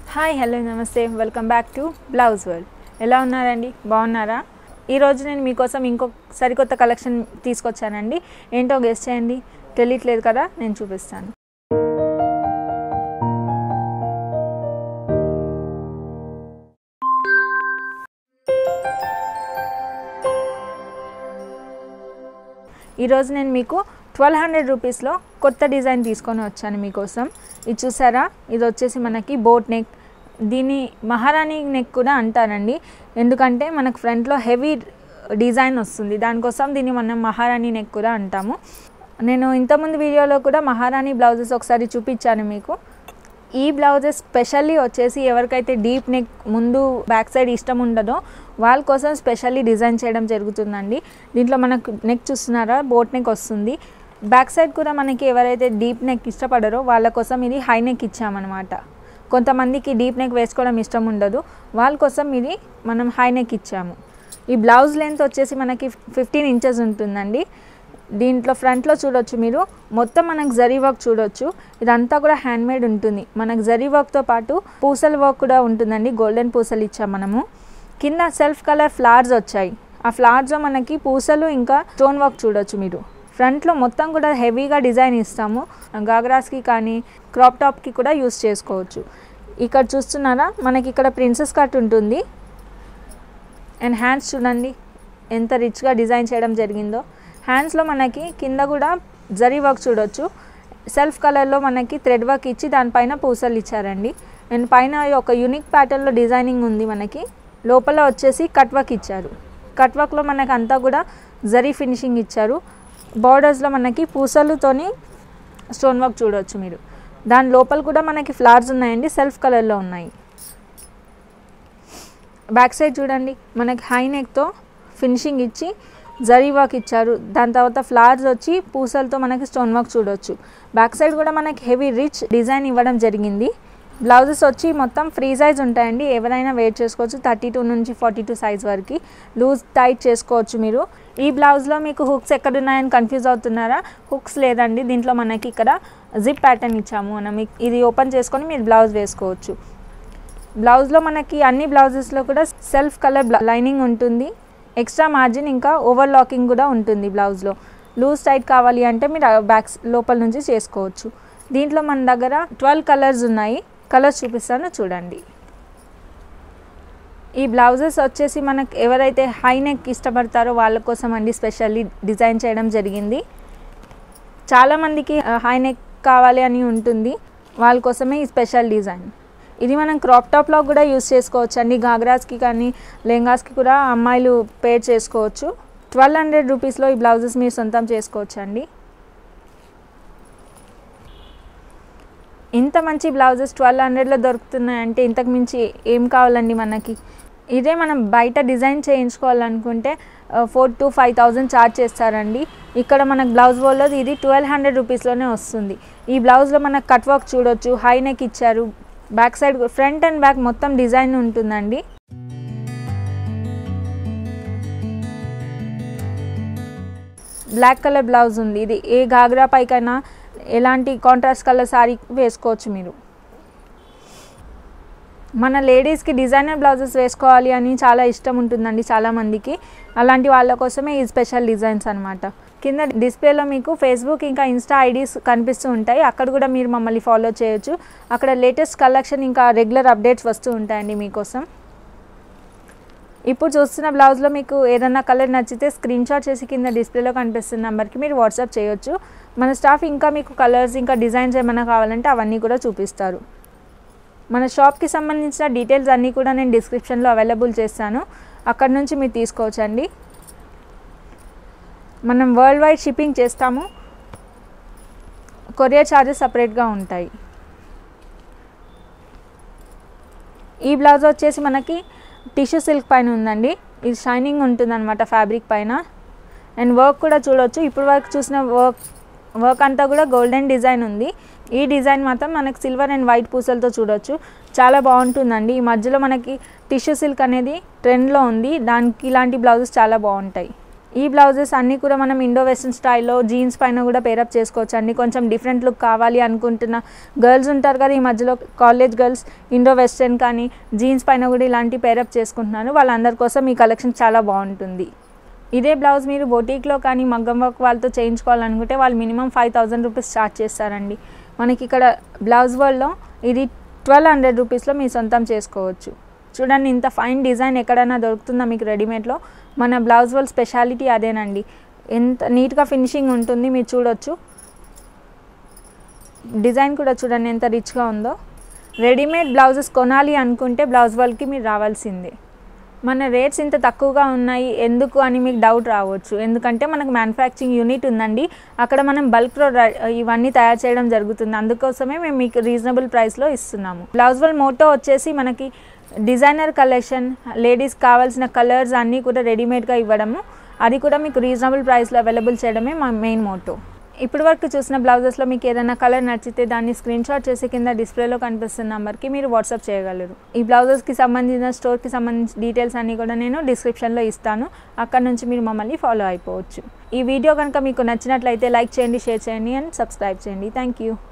hi hello నమస్తే welcome back to blouse world ఎలా ఉన్నారండి బాగున్నారా ఈరోజు నేను మీకోసం ఇంకో సరికొత్త కలెక్షన్ తీసుకొచ్చానండి ఏంటో గెస్ట్ చేయండి తెలియట్లేదు కదా నేను చూపిస్తాను ఈరోజు నేను మీకు ట్వెల్వ్ హండ్రెడ్ రూపీస్లో కొత్త డిజైన్ తీసుకొని వచ్చాను మీకోసం ఇది చూసారా ఇది వచ్చేసి మనకి బోట్ నెక్ దీన్ని మహారాణి నెక్ కూడా అంటారండి ఎందుకంటే మనకు ఫ్రంట్లో హెవీ డిజైన్ వస్తుంది దానికోసం దీన్ని మనం మహారాణి నెక్ కూడా అంటాము నేను ఇంతకుముందు వీడియోలో కూడా మహారాణి బ్లౌజెస్ ఒకసారి చూపించాను మీకు ఈ బ్లౌజెస్ స్పెషల్లీ వచ్చేసి ఎవరికైతే డీప్ నెక్ ముందు బ్యాక్ సైడ్ ఇష్టం ఉండదో వాళ్ళ కోసం స్పెషల్లీ డిజైన్ చేయడం జరుగుతుందండి దీంట్లో మనకు నెక్ చూస్తున్నారా బోట్ నెక్ వస్తుంది బ్యాక్ సైడ్ కూడా మనకి ఎవరైతే డీప్ నెక్ ఇష్టపడరో వాళ్ళ కోసం ఇది హై నెక్ ఇచ్చామన్నమాట కొంతమందికి డీప్ నెక్ వేసుకోవడం ఇష్టం ఉండదు వాళ్ళ కోసం ఇది మనం హై నెక్ ఇచ్చాము ఈ బ్లౌజ్ లెంత్ వచ్చేసి మనకి ఫిఫ్టీన్ ఇంచెస్ ఉంటుందండి దీంట్లో ఫ్రంట్లో చూడొచ్చు మీరు మొత్తం మనకు జరీ వర్క్ చూడొచ్చు ఇదంతా కూడా హ్యాండ్మేడ్ ఉంటుంది మనకు జరీ వర్క్తో పాటు పూసల వర్క్ కూడా ఉంటుందండి గోల్డెన్ పూసలు ఇచ్చాం మనము కింద సెల్ఫ్ కలర్ ఫ్లవర్స్ వచ్చాయి ఆ ఫ్లవర్స్లో మనకి పూసలు ఇంకా స్టోన్ వర్క్ చూడొచ్చు మీరు ఫ్రంట్లో మొత్తం కూడా హెవీగా డిజైన్ ఇస్తాము గాగ్రాస్కి కానీ క్రాప్ టాప్కి కూడా యూస్ చేసుకోవచ్చు ఇక్కడ చూస్తున్నారా మనకి ఇక్కడ ప్రిన్సెస్ కట్ ఉంటుంది అండ్ హ్యాండ్స్ చూడండి ఎంత రిచ్గా డిజైన్ చేయడం జరిగిందో హ్యాండ్స్లో మనకి కింద కూడా జరీ వర్క్ చూడొచ్చు సెల్ఫ్ కలర్లో మనకి థ్రెడ్ వర్క్ ఇచ్చి దానిపైన పూసలు ఇచ్చారండి అండ్ పైన ఒక యూనిక్ ప్యాటర్న్లో డిజైనింగ్ ఉంది మనకి లోపల వచ్చేసి కట్ వర్క్ ఇచ్చారు కట్ వర్క్లో మనకి అంతా కూడా జరీ ఫినిషింగ్ ఇచ్చారు బార్డర్స్లో మనకి పూసలుతోని స్టోన్ వర్క్ చూడవచ్చు మీరు దాని లోపల కూడా మనకి ఫ్లవర్స్ ఉన్నాయండి సెల్ఫ్ కలర్లో ఉన్నాయి బ్యాక్ సైడ్ చూడండి మనకి హై నెక్తో ఫినిషింగ్ ఇచ్చి జరీ వర్క్ ఇచ్చారు దాని తర్వాత ఫ్లవర్స్ వచ్చి పూసలతో మనకి స్టోన్ వర్క్ చూడొచ్చు బ్యాక్ సైడ్ కూడా మనకి హెవీ రిచ్ డిజైన్ ఇవ్వడం జరిగింది బ్లౌజెస్ వచ్చి మొత్తం ఫ్రీ సైజ్ ఉంటాయండి ఎవరైనా వెయిట్ చేసుకోవచ్చు థర్టీ టూ నుంచి ఫార్టీ టూ సైజ్ వరకు లూజ్ టైట్ చేసుకోవచ్చు మీరు ఈ బ్లౌజ్లో మీకు హుక్స్ ఎక్కడున్నాయని కన్ఫ్యూజ్ అవుతున్నారా హుక్స్ లేదండి దీంట్లో మనకి ఇక్కడ జిప్ ప్యాటర్న్ ఇచ్చాము మనం ఇది ఓపెన్ చేసుకొని మీరు బ్లౌజ్ వేసుకోవచ్చు బ్లౌజ్లో మనకి అన్ని బ్లౌజెస్లో కూడా సెల్ఫ్ కలర్ లైనింగ్ ఉంటుంది ఎక్స్ట్రా మార్జిన్ ఇంకా ఓవర్ లాకింగ్ కూడా ఉంటుంది బ్లౌజ్లో లూజ్ టైట్ కావాలి అంటే మీరు బ్యాక్ లోపల నుంచి చేసుకోవచ్చు దీంట్లో మన దగ్గర ట్వెల్వ్ కలర్స్ ఉన్నాయి కలర్స్ చూపిస్తాను చూడండి ఈ బ్లౌజెస్ వచ్చేసి మనకు ఎవరైతే హై నెక్ ఇష్టపడతారో వాళ్ళ కోసం అండి స్పెషల్లీ డిజైన్ చేయడం జరిగింది చాలామందికి హై నెక్ కావాలి అని ఉంటుంది వాళ్ళ కోసమే ఈ స్పెషల్ డిజైన్ ఇది మనం క్రాప్ టాప్లో కూడా యూస్ చేసుకోవచ్చు అండి గాగ్రాస్కి కానీ లెహంగాస్కి కూడా అమ్మాయిలు పేర్ చేసుకోవచ్చు ట్వెల్వ్ హండ్రెడ్ రూపీస్లో ఈ బ్లౌజెస్ మీరు సొంతం చేసుకోవచ్చు అండి ఇంత మంచి బ్లౌజెస్ ట్వెల్వ్ హండ్రెడ్లో దొరుకుతున్నాయంటే ఇంతకు మించి ఏం కావాలండి మనకి ఇదే మనం బయట డిజైన్ చేయించుకోవాలనుకుంటే four to five thousand charge చేస్తారండి ఇక్కడ మనకు బ్లౌజ్ వల్ల ఇది ట్వెల్వ్ హండ్రెడ్ రూపీస్లోనే వస్తుంది ఈ బ్లౌజ్లో మనకు కట్ వర్క్ చూడొచ్చు హై నెక్ ఇచ్చారు back side front and back మొత్తం డిజైన్ ఉంటుందండి బ్లాక్ కలర్ బ్లౌజ్ ఉంది ఇది ఏ గాగ్రా పైకైనా ఎలాంటి కాంట్రాస్ట్ కలర్ శారీ వేసుకోవచ్చు మీరు మన లేడీస్కి డిజైనర్ బ్లౌజెస్ వేసుకోవాలి అని చాలా ఇష్టం ఉంటుందండి చాలామందికి అలాంటి వాళ్ళ కోసమే ఈ స్పెషల్ డిజైన్స్ అనమాట కింద డిస్ప్లేలో మీకు ఫేస్బుక్ ఇంకా ఇన్స్టా ఐడీస్ కనిపిస్తూ ఉంటాయి అక్కడ కూడా మీరు మమ్మల్ని ఫాలో చేయొచ్చు అక్కడ లేటెస్ట్ కలెక్షన్ ఇంకా రెగ్యులర్ అప్డేట్స్ వస్తూ ఉంటాయండి మీకోసం ఇప్పుడు చూస్తున్న బ్లౌజ్లో మీకు ఏదన్నా కలర్ నచ్చితే స్క్రీన్ షాట్ చేసి కింద డిస్ప్లేలో కనిపిస్తున్న నెంబర్కి మీరు వాట్సాప్ చేయొచ్చు మన స్టాఫ్ ఇంకా మీకు కలర్స్ ఇంకా డిజైన్స్ ఏమైనా కావాలంటే అవన్నీ కూడా చూపిస్తారు మన షాప్కి సంబంధించిన డీటెయిల్స్ అన్నీ కూడా నేను డిస్క్రిప్షన్లో అవైలబుల్ చేస్తాను అక్కడ నుంచి మీరు తీసుకోవచ్చండి మనం వరల్డ్ వైడ్ షిప్పింగ్ చేస్తాము కొరియర్ ఛార్జెస్ సపరేట్గా ఉంటాయి ఈ బ్లౌజ్ వచ్చేసి మనకి టిష్యూ సిల్క్ పైన ఉందండి ఇది షైనింగ్ ఉంటుంది అనమాట ఫ్యాబ్రిక్ పైన అండ్ వర్క్ కూడా చూడవచ్చు ఇప్పుడు వరకు చూసిన వర్క్ వర్క్ అంతా కూడా గోల్డెన్ డిజైన్ ఉంది ఈ డిజైన్ మాత్రం మనకి సిల్వర్ అండ్ వైట్ పూసలతో చూడొచ్చు చాలా బాగుంటుందండి ఈ మధ్యలో మనకి టిష్యూ సిల్క్ అనేది ట్రెండ్లో ఉంది దానికి ఇలాంటి బ్లౌజెస్ చాలా బాగుంటాయి ఈ బ్లౌజెస్ అన్నీ కూడా మనం ఇండో వెస్ట్రన్ స్టైల్లో జీన్స్ పైన కూడా పేరప్ చేసుకోవచ్చు అండి కొంచెం డిఫరెంట్ లుక్ కావాలి అనుకుంటున్న గర్ల్స్ ఉంటారు కదా ఈ మధ్యలో కాలేజ్ గర్ల్స్ ఇండో వెస్ట్రన్ కానీ జీన్స్ పైన కూడా ఇలాంటి పేరప్ చేసుకుంటున్నారు వాళ్ళందరి కోసం ఈ కలెక్షన్ చాలా బాగుంటుంది ఇదే బ్లౌజ్ మీరు బొటీక్లో కానీ మగ్గం వర్క్ వాళ్ళతో చేయించుకోవాలనుకుంటే వాళ్ళు minimum five thousand rupees charge చేస్తారండి మనకి ఇక్కడ బ్లౌజ్ వరల్డ్లో ఇది ట్వెల్వ్ హండ్రెడ్ రూపీస్లో మీ సొంతం చేసుకోవచ్చు చూడండి ఇంత ఫైన్ డిజైన్ ఎక్కడైనా దొరుకుతుందా మీకు రెడీమేడ్లో మన బ్లౌజ్ వరల్డ్ స్పెషాలిటీ అదేనండి ఎంత నీట్గా ఫినిషింగ్ ఉంటుంది మీరు చూడొచ్చు డిజైన్ కూడా చూడండి ఎంత రిచ్గా ఉందో రెడీమేడ్ బ్లౌజెస్ కొనాలి అనుకుంటే బ్లౌజ్ వాళ్ళకి మీరు రావాల్సిందే మన రేట్స్ ఇంత తక్కువగా ఉన్నాయి ఎందుకు అని మీకు డౌట్ రావచ్చు ఎందుకంటే మనకు మ్యానుఫ్యాక్చరింగ్ యూనిట్ ఉందండి అక్కడ మనం బల్క్లో ఇవన్నీ తయారు చేయడం జరుగుతుంది అందుకోసమే మేము మీకు రీజనబుల్ ప్రైస్లో ఇస్తున్నాము బ్లౌజ్ వల్ మోటో వచ్చేసి మనకి డిజైనర్ కలెక్షన్ లేడీస్ కావాల్సిన కలర్స్ అన్నీ కూడా రెడీమేడ్గా ఇవ్వడము అది కూడా మీకు రీజనబుల్ ప్రైస్లో అవైలబుల్ చేయడమే మా మెయిన్ మోటో ఇప్పటి వరకు చూసిన బ్లౌజెస్లో మీకు ఏదైనా కలర్ నచ్చితే దాన్ని స్క్రీన్ షాట్ చేసి కింద డిస్ప్లేలో కనిపిస్తున్న నెంబర్కి మీరు వాట్సాప్ చేయగలరు ఈ బ్లౌజెస్కి సంబంధించిన స్టోర్కి సంబంధించిన డీటెయిల్స్ అన్నీ కూడా నేను డిస్క్రిప్షన్లో ఇస్తాను అక్కడ నుంచి మీరు మమ్మల్ని ఫాలో అయిపోవచ్చు ఈ వీడియో కనుక మీకు నచ్చినట్లయితే లైక్ చేయండి షేర్ చేయండి అండ్ సబ్స్క్రైబ్ చేయండి థ్యాంక్ యూ